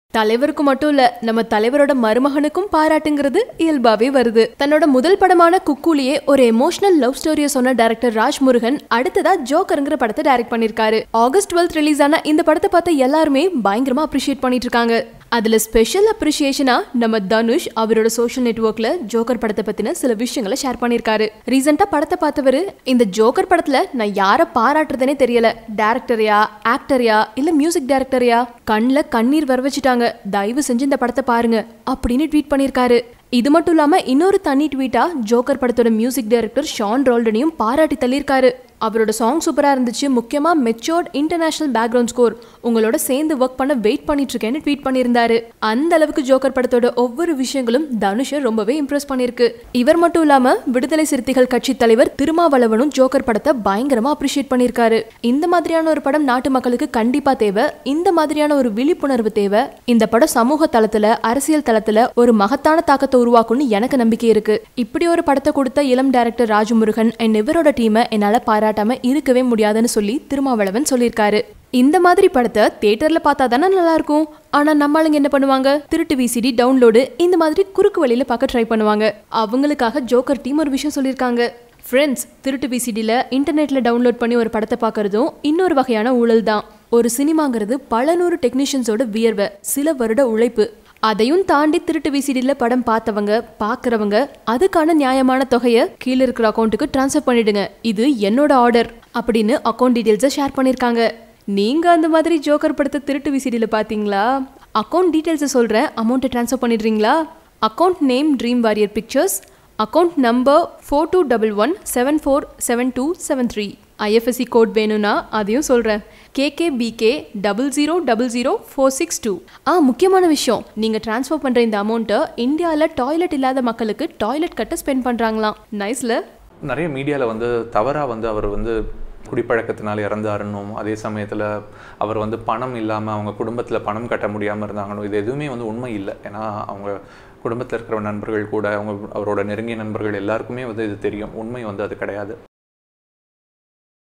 தலைவருக்கு மட்டும் இல்ல நம்ம தலைவரோட மருமகனுக்கும் பாராட்டுங்கிறது இயல்பாவே வருது தன்னோட முதல் படமான குக்கூலியே ஒரு எமோஷனல் லவ் ஸ்டோரியை சொன்ன டைரக்டர் ராஜ் முருகன் அடுத்ததா ஜோக்கருங்கிற படத்தை டைரக்ட் பண்ணிருக்காரு ஆகஸ்ட் டுவெல்த் ரிலீஸ் ஆன இந்த படத்தை பார்த்த எல்லாருமே பயங்கரமா அப்ரிஷியேட் பண்ணிட்டு இருக்காங்க அதுல ஸ்பெஷல் அப்ரிசியேஷனா நம்ம தனுஷ் அவரோட சோஷியல் நெட்வொர்க்ல ஜோக்கர் படத்தை பத்தின சில விஷயங்களை ஷேர் பண்ணிருக்காரு ரீசெண்டா படத்தை பார்த்தவரு இந்த ஜோக்கர் படத்துல நான் யார பாராட்டுறதுனே தெரியல டேரக்டரையா ஆக்டரையா இல்ல மியூசிக் டைரக்டரையா கண்ணுல கண்ணீர் வர வச்சுட்டாங்க தயவு செஞ்சு இந்த படத்தை பாருங்க அப்படின்னு ட்வீட் பண்ணிருக்காரு இது மட்டும் இல்லாம இன்னொரு தனி ட்வீட்டா ஜோக்கர் படத்தோட மியூசிக் டைரக்டர் ஷான் ரோல்டனையும் பாராட்டி தள்ளியிருக்காரு அவரோட சாங் சூப்பரா இருந்துச்சு முக்கியமா மெச்சோர்ட் இன்டர்நேஷனல் பேக்ரவுண்ட் ஸ்கோர் உங்களோட சேர்ந்து ஒர்க் பண்ண வெயிட் பண்ணிட்டு இருக்கேன்னு ட்வீட் பண்ணியிருந்தாரு அந்த அளவுக்கு ஜோக்கர் படத்தோட ஒவ்வொரு விஷயங்களும் தனுஷை ரொம்பவே இம்ப்ரெஸ் பண்ணிருக்கு இவர் மட்டும் இல்லாம விடுதலை சிறுத்தைகள் கட்சி தலைவர் திருமாவளவனும் ஜோக்கர் படத்தை பயங்கரமா அப்ரிஷியேட் பண்ணியிருக்காரு இந்த மாதிரியான ஒரு படம் நாட்டு மக்களுக்கு கண்டிப்பா தேவை இந்த மாதிரியான ஒரு விழிப்புணர்வு தேவை இந்த படம் சமூக தளத்துல அரசியல் தளத்துல ஒரு மகத்தான தாக்கத்தை உருவாக்கும்னு எனக்கு நம்பிக்கை இருக்கு இப்படி ஒரு படத்தை கொடுத்த இளம் டைரக்டர் ராஜமுருகன் என் இவரோட டீமை என்னால பாராட்டாம இருக்கவே முடியாதுன்னு சொல்லி திருமாவளவன் சொல்லியிருக்காரு இந்த மாதிரி படத்தை தியேட்டர்ல பார்த்தா தானே நல்லா இருக்கும் ஆனா நம்ம ஆளுங்க என்ன பண்ணுவாங்க திருட்டு விசிடி டவுன்லோடு இந்த மாதிரி குறுக்கு வழியில பார்க்க ட்ரை பண்ணுவாங்க அவங்களுக்காக ஜோக்கர் டீம் ஒரு விஷயம் சொல்லியிருக்காங்க ஃப்ரெண்ட்ஸ் திருட்டு விசிடியில் இன்டர்நெட்டில் டவுன்லோட் பண்ணி ஒரு படத்தை பார்க்கறதும் இன்னொரு வகையான ஊழல் தான் ஒரு சினிமாங்கிறது பல நூறு டெக்னீஷியன்ஸோட வியர்வை சில வருட உழைப்பு அதையும் தாண்டி திருட்டு விசிடியில் படம் பார்த்தவங்க பார்க்குறவங்க அதுக்கான நியாயமான தொகையை கீழே இருக்கிற அக்கௌண்ட்டுக்கு ட்ரான்ஸ்ஃபர் பண்ணிடுங்க இது என்னோட ஆர்டர் அப்படின்னு அக்கௌண்ட் டீட்டெயில்ஸை ஷேர் பண்ணியிருக்காங்க நீங்க அந்த மாதிரி ஜோக்கர் படத்தை திருட்டு விசிடியில் பார்த்தீங்களா அக்கௌண்ட் டீட்டெயில்ஸை சொல்கிறேன் அமௌண்ட்டை ட்ரான்ஸ்ஃபர் பண்ணிடுறீங்களா account name Dream Warrior Pictures account number four two double one seven four seven two seven three I F S C code வேணும்னா அதையும் சொல்கிறேன் K K B K double zero double zero four six two ஆ முக்கியமான விஷயம் நீங்கள் ட்ரான்ஸ்ஃபர் பண்ணுற இந்த அமௌண்ட்டை இந்தியாவில் டாய்லெட் இல்லாத மக்களுக்கு டாய்லெட் கட்ட ஸ்பெண்ட் பண்ணுறாங்களாம் நைஸில் நிறைய மீடியாவில் வந்து தவறாக வந்து அவர் வந்து குடிப்பழக்கத்தினால இறந்தாருன்னும் அதே சமயத்தில் அவர் வந்து பணம் இல்லாமல் அவங்க குடும்பத்தில் பணம் கட்ட முடியாமல் இருந்தாங்கன்னு இது எதுவுமே வந்து உண்மை இல்லை ஏன்னா அவங்க குடும்பத்தில் இருக்கிற நண்பர்கள் கூட அவங்க அவரோட நெருங்கிய நண்பர்கள் எல்லாருக்குமே வந்து இது தெரியும் உண்மை வந்து அது கிடையாது